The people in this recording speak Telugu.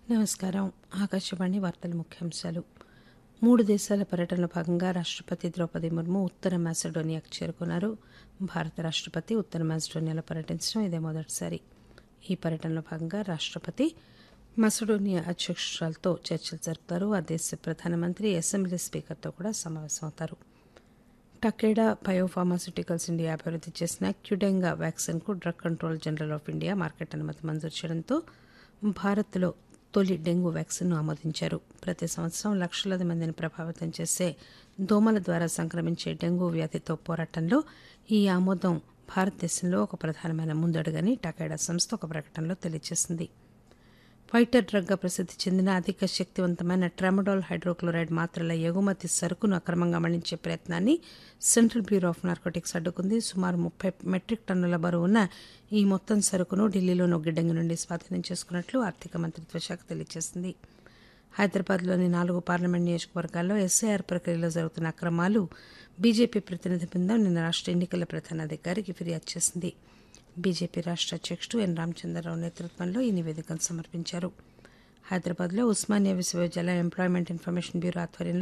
నమస్కారం ఆకాశవాణి వార్తల ముఖ్యాంశాలు మూడు దేశాల పర్యటనలో భాగంగా రాష్టపతి ద్రౌపది ముర్ము ఉత్తర మాసిడోనియాకు చేరుకున్నారు భారత రాష్టపతి ఉత్తర మాసిడోనియాలో పర్యటించడం ఇదే మొదటిసారి ఈ పర్యటనలో భాగంగా రాష్టపతి మసడోనియా అధ్యక్షురాలతో చర్చలు జరుపుతారు ఆ దేశ ప్రధానమంత్రి అసెంబ్లీ స్పీకర్తో కూడా సమావేశమవుతారు టకేడా బయోఫార్మాస్యూటికల్స్ ఇండియా అభివృద్ధి చేసిన క్యుడెంగా వ్యాక్సిన్కు Drug Control General of India market అనుమతి మంజూరు చేయడంతో భారత్లో తొలి డెంగూ వ్యాక్సిన్ను ఆమోదించారు ప్రతి సంవత్సరం లక్షలాది మందిని ప్రభావితం చేసే దోమల ద్వారా సంక్రమించే డెంగూ వ్యాధితో పోరాటంలో ఈ ఆమోదం భారతదేశంలో ఒక ప్రధానమైన ముందడుగని టకేడా సంస్థ ఒక ప్రకటనలో తెలియజేసింది ఫైటర్ డ్రగ్గా ప్రసిద్ది చెందిన అధిక శక్తివంతమైన ట్రామడాల్ హైడ్రోక్లోరైడ్ మాత్రల ఎగుమతి సరుకును అక్రమంగా మళ్లించే ప్రయత్నాన్ని సెంట్రల్ బ్యూరో ఆఫ్ నార్కోటిక్స్ అడ్డుకుంది సుమారు ముప్పై మెట్రిక్ టన్నుల బరువు ఉన్న ఈ మొత్తం సరుకును ఢిల్లీలోని గిడ్డంగి నుండి స్వాధీనం చేసుకున్నట్లు ఆర్థిక మంత్రిత్వ శాఖ తెలియజేసింది హైదరాబాద్లోని నాలుగు పార్లమెంట్ నియోజకవర్గాల్లో ఎస్ఐఆర్ ప్రక్రియలో జరుగుతున్న అక్రమాలు బీజేపీ ప్రతినిధి బృందం నిన్న రాష్ట ఎన్నికల ప్రధానాధికారికి ఫిర్యాదు చేసింది బీజేపీ రాష్ట అధ్యక్షుడు ఎన్ రామచంద్రరావు నేతృత్వంలో ఈ నివేదికను సమర్పించారు హైదరాబాద్లో ఉస్మానియా విశ్వవిద్యాలయం ఎంప్లాయ్మెంట్ ఇన్ఫర్మేషన్ బ్యూరో ఆధ్వర్యంలో